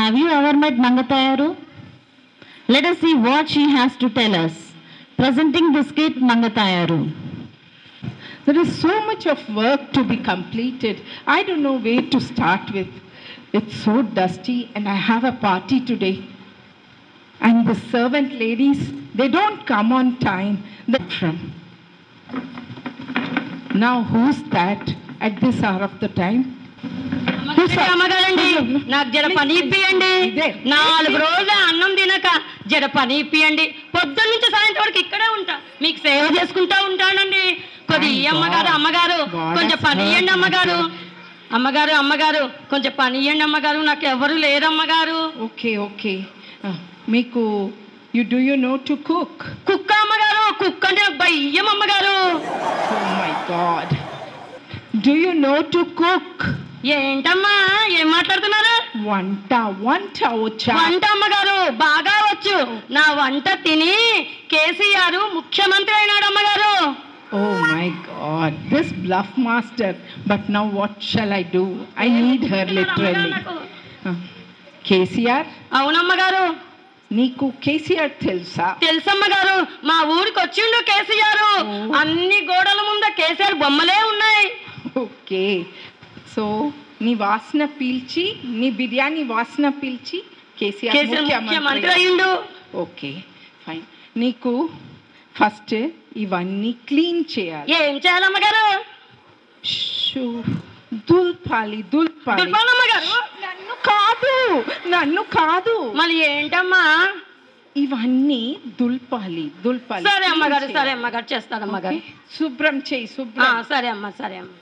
Have you ever met Mangatayaru? Let us see what she has to tell us. Presenting the skit Mangatayaru. There is so much of work to be completed. I don't know where to start with. It's so dusty, and I have a party today. And the servant ladies, they don't come on time. They're from. Now, who's that at this hour of the time? అమ్మగారండి, అమ్మగారండి నాకు జర పని ఇప్పియండి ఇదే. నాలుగు రోజులు అన్నం తినక జర పని ఇప్పియండి పొద్దున్న నుంచి సాయంత్రం వరకు ఇక్కడే ఉంటా మీకు సేవ చేసుకుంటా ఉంటానండి కొద్ది My ఈ అమ్మగారు God. అమ్మగారు God కొంచెం has పని ఇయ్యండి heard అమ్మగారు my అమ్మగారు అమ్మగారు కొంచెం పని ఇయ్యండి అమ్మగారు నాకు ఎవరు లేరు అమ్మగారు Okay, okay. Uh, Miku, you do you know to cook? కుక్క అమ్మగారు కుక్క అంటే నాకు భయ్యం అమ్మగారు Oh my God. Do you know to cook? ఏంటమ్మా ఏం మాట్లాడుతున్నారు వంట వంట వచ్చా వంట అమ్మగారు బాగా వచ్చు నా వంట తిని కేసీఆర్ ముఖ్యమంత్రి అయినాడు అమ్మగారు Oh my God, this bluff master. But now what shall I do? I need her literally. Uh, KCR అవునమ్మగారు నీకు కేసీఆర్ తెలుసా తెలుసమ్మగారు మా ఊరికి వచ్చిండు కేసీఆర్ అన్ని గోడల ముందు కేసీఆర్ బొమ్మలే ఉన్నాయి ఓకే సో నీ వాసన పీల్చి నీ బిర్యానీ వాసన పీల్చి కేసీఆర్ కేసీఆర్ ముఖ్యమంత్రి ముఖ్యమంత్రి అయ్యిండు ఓకే ఫైన్ నీకు ఫస్ట్ ఇవన్నీ క్లీన్ చేయాలి ఏం చేయాలమ్మగారు షూ దుల్పాలి దుల్పాలి దుర్బాలమ్మగారు నన్ను కాదు నన్ను కాదు మళ్ళీ ఏంటమ్మా ఇవన్నీ దుల్పాలి దుల్పాలి సరే clean అమ్మగారు చేయాలి. సరే అమ్మగారు చేస్తాను అమ్మగారు Okay? శుభ్రం చేయి ఆ, శుభ్రం సరే అమ్మా సరే అమ్మా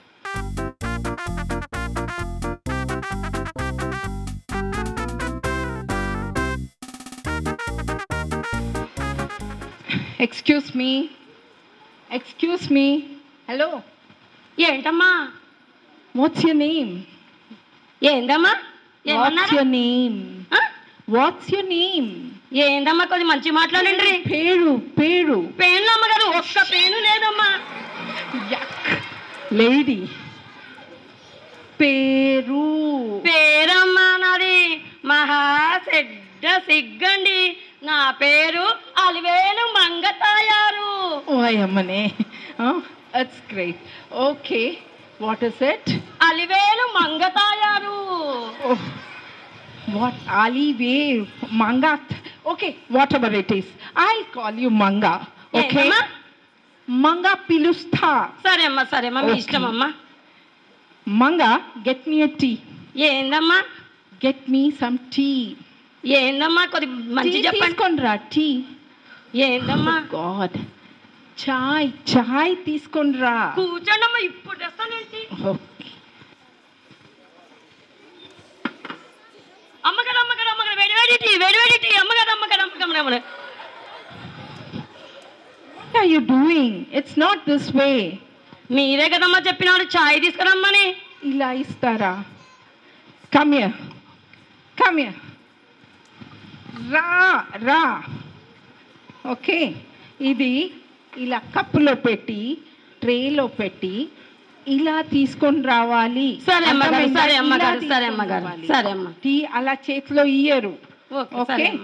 excuse me excuse me hello ఏంటమ్మా వాట్స్ యువర్ నేమ్ ఏందమ్మా వాట్స్ ఏమన్నారు యువర్ నేమ్ ఆ? వాట్స్ యువర్ నేమ్ ఏందమ్మా కొద్ది మంచి మాట్లాడండి పేరు పేరు పేన్లు అమ్మగారు ఒక్క పేను లేదమ్మా యక్ లేడీ పేరు పేరమ్మా నాది మహా చెడ్డ సిగ్గండి నా పేరు అలివేలు మంగతాయారు ఓయమ్మనే it's great okay what is it Alivelu Mangatayaru What Ali Way Manga? Okay, whatever it is, I'll call you Manga. Okay, ఏందమ్మా? Manga Pilusta. సరే అమ్మా సరే అమ్మా మీ Okay. ఇష్టం అమ్మా Manga, get me a tea. ఏందమ్మా Get me some tea. ఏందమ్మా కొద్ది మంచి tea చెప్పండి తీసుకొనిరా టీ ఏందమ్మా గాడ్ చాయ్ చాయ్ తీసుకొనిరా కూర్చోండి అమ్మా ఇప్పుడు తెస్తానేంటి Okay. అమ్మగారు అమ్మగారు అమ్మగారు వేడి వేడి టీ వేడి వేడి టీ అమ్మగారు అమ్మగారు అమ్మగారు అమ్మగారు What are you doing? It's not this way. మీరే కదమ్మా చెప్పినాడు చాయ్ తీసుకురమ్మని ఇలా ఇస్తారా కమ్ హియర్ కమ్ హియర్ రా రా ఓకే ఇది ఇలా కప్పులో పెట్టి ట్రేలో పెట్టి ఇలా తీసుకొని రావాలి సరే అమ్మగారు అర్థమైందా? సరే అమ్మగారు ఇలా సరే తీసుకొని అమ్మగారు రావాలి. సరే అమ్మ టీ అలా చేతిలో ఇయ్యరు ఓకే సరే Okay. అమ్మా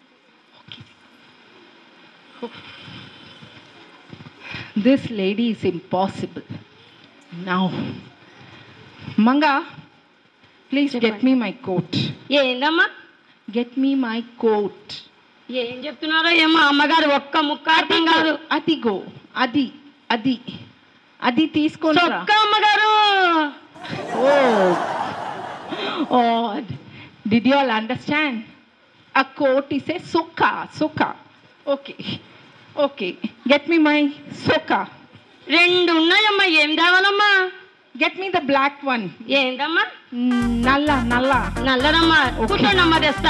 this lady is impossible now Manga please get me my coat ఏందమ్మా గెట్ మీ మై కోట్ ఏం చెప్తున్నారో ఏమో అమ్మగారు ఒక్క ముక్క అర్థం కాదు అదిగో అది అది అది తీసుకొని రా చొక్క అమ్మగారు oh did you all understand a coat is a సొక్క సొక్క okay okay get me my సొక్క రెండు ఉన్నాయమ్మా ఏం తేవాలమ్మా get me the black one ఏందమ్మా నల్ల నల్ల నల్లనమ్మా Okay. కూర్చోండి అమ్మా తెస్తా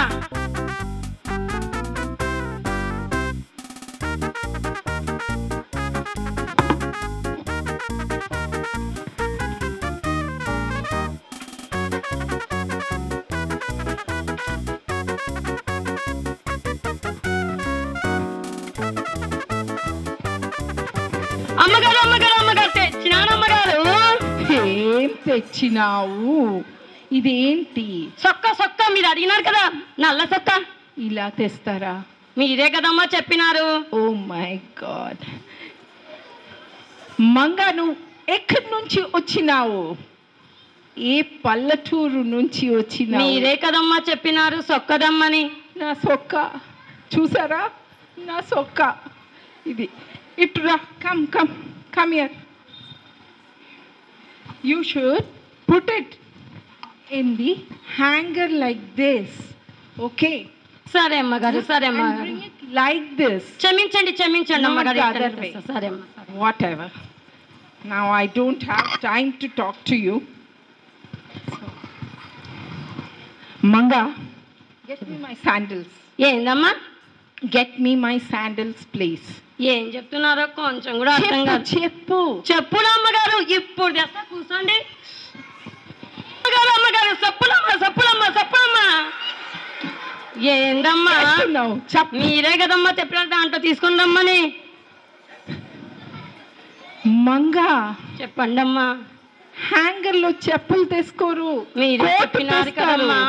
అమ్మగారు అమ్మగారు అమ్మగారు తెచ్చినాను అమ్మగారు ఏం తెచ్చినావు ఇదేంటి సొక్క సొక్క మీరు అడిగినారు కదా నల్ల సొక్క ఇలా తెస్తారా మీరే కదమ్మా చెప్పినారు ఓ మై గాడ్ మంగా నువ్వు ఎక్కడి నుంచి వచ్చినావు ఏ పల్లెటూరు నుంచి వచ్చినావు మీరే కదమ్మా చెప్పినారు సొక్కదమ్మని నా సొక్క చూసారా నా సొక్క ఇది ఇటురా come come come here you should put it in the hanger like this okay సరే అమ్మగారు సరే అమ్మగారు లైక్ దిస్ క్షమించండి క్షమించండి Not అమ్మగారు the ఇక్కడే other way. తెస్తా. సరే అమ్మ సరే. whatever. Now I don't have time to talk to you. Manga, get me my sandals. ఏందమ్మా Get me my sandals, please. ఏం చెప్తున్నారో కొంచెం కూడా అర్థం చెప్పు కాదు చెప్పు చెప్పులు అమ్మగారు ఇప్పుడు తెస్తా కూర్చోండి అమ్మగారు అమ్మగారు సప్పులమ్మ సప్పులమ్మ సప్పులమ్మ ఏందమ్మా చెప్తున్నావు చెప్పు మీరే కదమ్మా చెప్పిన దాంట్లో తీసుకుని రమ్మని మంగా చెప్పండి అమ్మా హ్యాంగర్ లో చెప్పులు తెసుకోరు మీరే కోటు చెప్పినారు తెస్తారు. కదమ్మా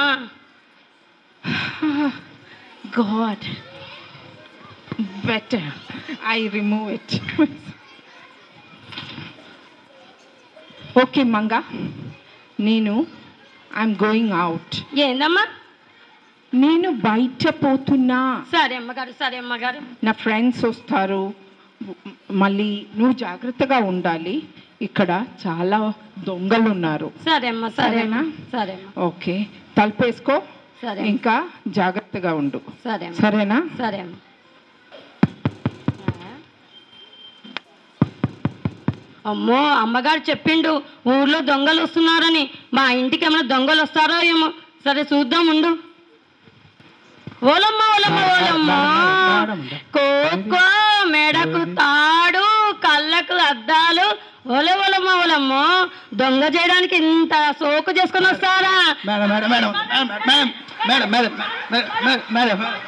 God, better I remove it. okay, Manga. నేను ఐఎమ్ గోయింగ్ అవుట్ ఏందమ్మా నేను బయట పోతున్నా సరే అమ్మగారు సరే అమ్మగారు నా ఫ్రెండ్స్ వస్తారు మళ్ళీ నువ్వు జాగ్రత్తగా ఉండాలి ఇక్కడ చాలా దొంగలు ఉన్నారు సరే అమ్మ సరే అమ్మా సరేనా? సరే అమ్మా ఓకే తలుపేసుకో సరే ఇంకా జాగ్రత్తగా ఉండు సరే అమ్మ సరేనా సరే అమ్మ అమ్మో అమ్మగారు చెప్పిండు ఊర్లో దొంగలు వస్తున్నారని మా ఇంటికి ఏమైనా దొంగలు వస్తారో ఏమో సరే చూద్దాం ఉండు ఓలమ్మ ఓలమ్మ ఓలమ్మ కోకో మెడకు తాడు కళ్ళకు అద్దాలు ఓలే ఓలమ్మ ఓలమ్మ దొంగ చేయడానికి ఇంత సోకు చేసుకొని వస్తారా madam madam madam madam madam madam madam madam madam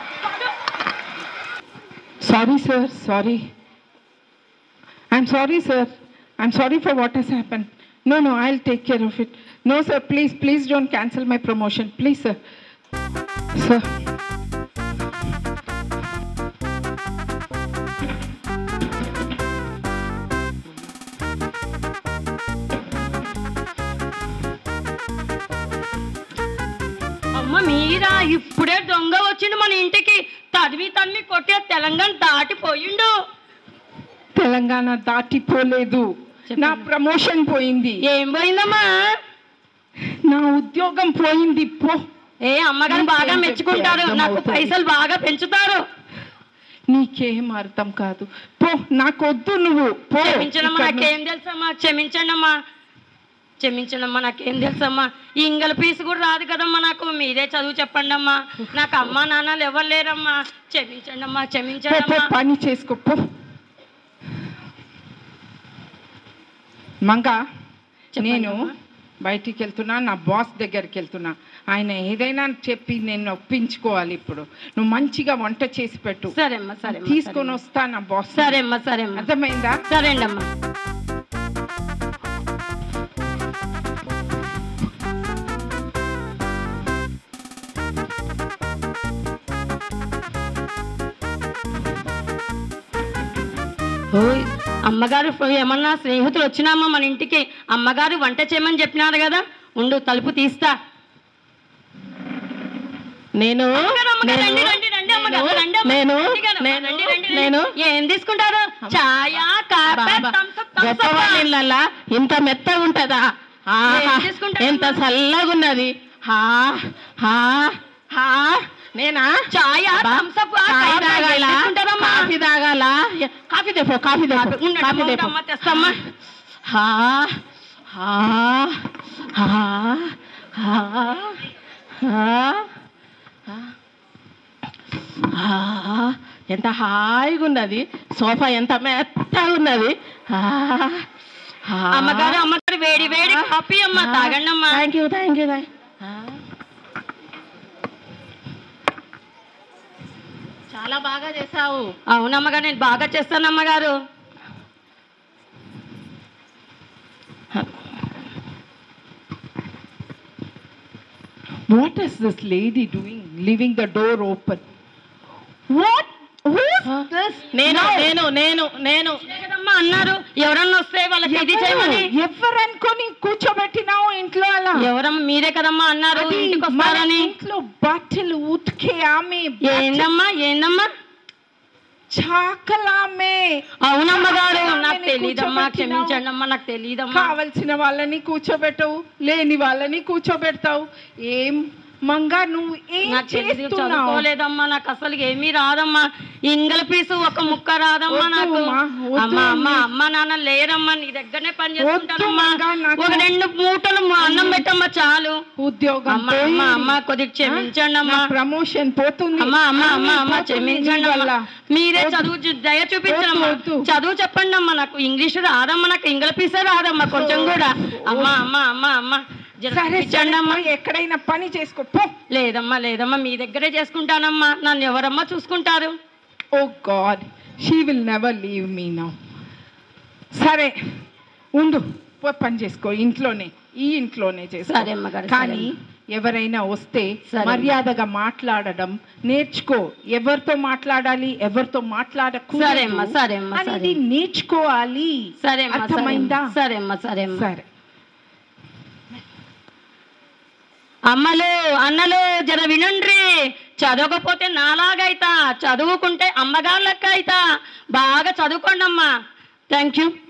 sorry sir sorry I'm sorry sir I'm sorry for what has happen no no I will take care of it no sir please please don't cancel my promotion please sir sir అమ్మ మీరా ఇప్పుడే దొంగ వచ్చిండు మన ఇంటికి తదివి తన్మి కొట్టే తెలంగాణ దాటిపోయిండు తెలంగాణ దాటిపోలేదు చెప్పండి. నా ప్రమోషన్ పోయింది ఏం పోయిందమ్మా నా ఉద్యోగం పోయింది పో ఏ అమ్మగారు నీకేం బాగా చెప్తే మెచ్చుకుంటారు నాకు అర్థమవుతుంది? పైసలు బాగా పెంచుతారు నీకేం అర్థం కాదు పో నాకొద్దు నువ్వు పో క్షమించనమ్మా ఇక్కడ నాకేం తెలుసమ్మా క్షమించండి అమ్మా క్షమించండి అమ్మా నాకేం తెలుసమ్మా ఈ ఇంగల పీసు కూడా రాదు కదమ్మా నాకు మీరే చదువు చెప్పండి అమ్మా నాకు అమ్మా నాన్నలు ఎవరు లేరమ్మా క్షమించండి అమ్మా పో, క్షమించండి పో, అమ్మా పని చేసుకో పో మంగ చెప్పండి నేను అమ్మా. బయటికి వెళ్తున్నా నా బాస్ దగ్గరికి వెళ్తున్నా ఆయన ఏదైనా చెప్పి నేను ఒప్పించుకోవాలి ఇప్పుడు నువ్వు మంచిగా వంట చేసి పెట్టు సరే అమ్మా సరే అమ్మా, తీసుకొని సరే వస్తా నా బాస్ అమ్మా. సరే అమ్మా సరే అమ్మా అర్థమైందా సరే అండి అమ్మా ఓయ్ అమ్మగారు ఫో- ఏమన్నా స్నేహితులు వచ్చినామా మన ఇంటికి అమ్మగారు వంట చేయమని చెప్పినారు కదా ఉండు తలుపు తీస్తా నేను అమ్మగారు, అమ్మగారు, రండి, నేను- రండి, రండి, అమ్మగారు, నేను- రండి, అమ్మగారు, నేను రండి, గారు, నేను రండి, రండి, రండి. నేను ఏం తీసుకుంటారు చాయ కాఫీ బాబా, థమ్స్ అప్, థమ్స్ గొప్ప అప్. వాళ్ళ ఇంత మెత్తగా ఉంటదా ఆహా, ఏం చేసుకుంటారమ్మా? ఎంత చల్లగా ఉన్నది హా హా హా నేనా చాయ అబ్బా, థమ్స్ అప్, ఆ చాయ్ కాఫీ ఏం తాగాల తీసుకుంటారమ్మా? కాఫీ తాగాల ఎ- కాఫీ తెపో కాఫీ తెపో ఉండండి, కాఫీ అమ్మ, తెపో అమ్మ, తెస్తామ్మా. హా హా హా హా హా హా ఎంత హాయిగా ఉన్నది సోఫా ఎంత మెత్తగా ఉన్నది అమ్మగారు అమ్మగారు వేడి వేడి కాఫీ అమ్మ తాగండి అమ్మా థ్యాంక్ యూ థ్యాంక్ యూ చాలా బాగా చేసావు అవునమ్మగారు నేను బాగా చేస్తాను అమ్మగారు What is this lady doing, leaving the door open? What? Who's this? నేను నేను నేను నేను కదమ్మా అన్నారు ఎవరన్నా వస్తే వాళ్ళకి ఇది చేయమని ఎవరు అనుకొని కూర్చోబెట్టినావు ఇంట్లో అలా ఎవరమ్మా మీరే కదమ్మా అన్నారు అది ఇంటికి మన వస్తారని ఇంట్లో బట్టలు ఉతికే ఆమె ఏందమ్మా ఏందమ్మా చాకలామే అవునమ్మ గారు నాకు ఆమెని తెలియదమ్మా కూర్చోబెట్టినావు. క్షమించండి అమ్మా నాకు తెలియదమ్మా కావలసిన వాళ్ళని కూర్చోబెట్టవు లేని వాళ్ళని కూర్చోబెడతావు ఏం మంగా నువ్వు ఏం నాకు తెలియదు చేస్తున్నావు చదువుకోలేదమ్మా నాకు అసలు ఏమీ రాదమ్మా ఇంగల పీసు ఒక ముక్క రాదమ్మా వద్దు నాకు అమ్మా, వద్దు అమ్మా అమ్మ అమ్మా. అమ్మ నాన్న లేరమ్మా నీ దగ్గరనే పని చేసుకుంటానమ్మా వద్దు మంగా, నాకు- ఒక రెండు మూటలు మ- అన్నం పెట్టమ్మా చాలు ఉద్యోగం అమ్మ అమ్మ అమ్మ కొద్దిగా క్షమించండి అమ్మా ప్రమోషన్ పోతుంది అమ్మ అమ్మ అమ్మ అమ్మ పోతుంది క్షమించండి నీ అమ్మ వల్ల. మీరే వద్దు. చదువు చూ- దయ చూపించండి అమ్మా వద్దు, వద్దు. చదువు చెప్పండి అమ్మా నాకు ఇంగ్లీష్ రాదమ్మా నాకు ఇంగ్ల పీసే రాదమ్మా కొంచెం కూడా అమ్మ అమ్మ అమ్మ అమ్మ జర సరే చూపించండి సరే అమ్మా పోయి ఎక్కడైనా పని చేసుకో పో లేదమ్మా లేదమ్మా మీ దగ్గరే చేసుకుంటానమ్మా నన్ను ఎవరమ్మా చూసుకుంటారు oh God she will never leave me now సరే ఉండు పో పని చేసుకో ఇంట్లోనే ఈ ఇంట్లోనే చేసుకో సరే అమ్మగారు, కానీ ఎవరైనా వస్తే సరే. మర్యాదగా మాట్లాడడం నేర్చుకో ఎవరితో మాట్లాడాలి ఎవరితో సరే మాట్లాడకూడదు అమ్మా, సరే అమ్మా, సరే. అనేది నేర్చుకోవాలి సరే అమ్మా సరే అర్థమైందా అమ్మా, సరే అమ్మా సరే అమ్మా సరే అమ్మలు అన్నలు జర వినండ్రి చదవకపోతే నాలాగైతా చదువుకుంటే అమ్మగారు లెక్క అయితా బాగా చదువుకోండి అమ్మా థ్యాంక్ యూ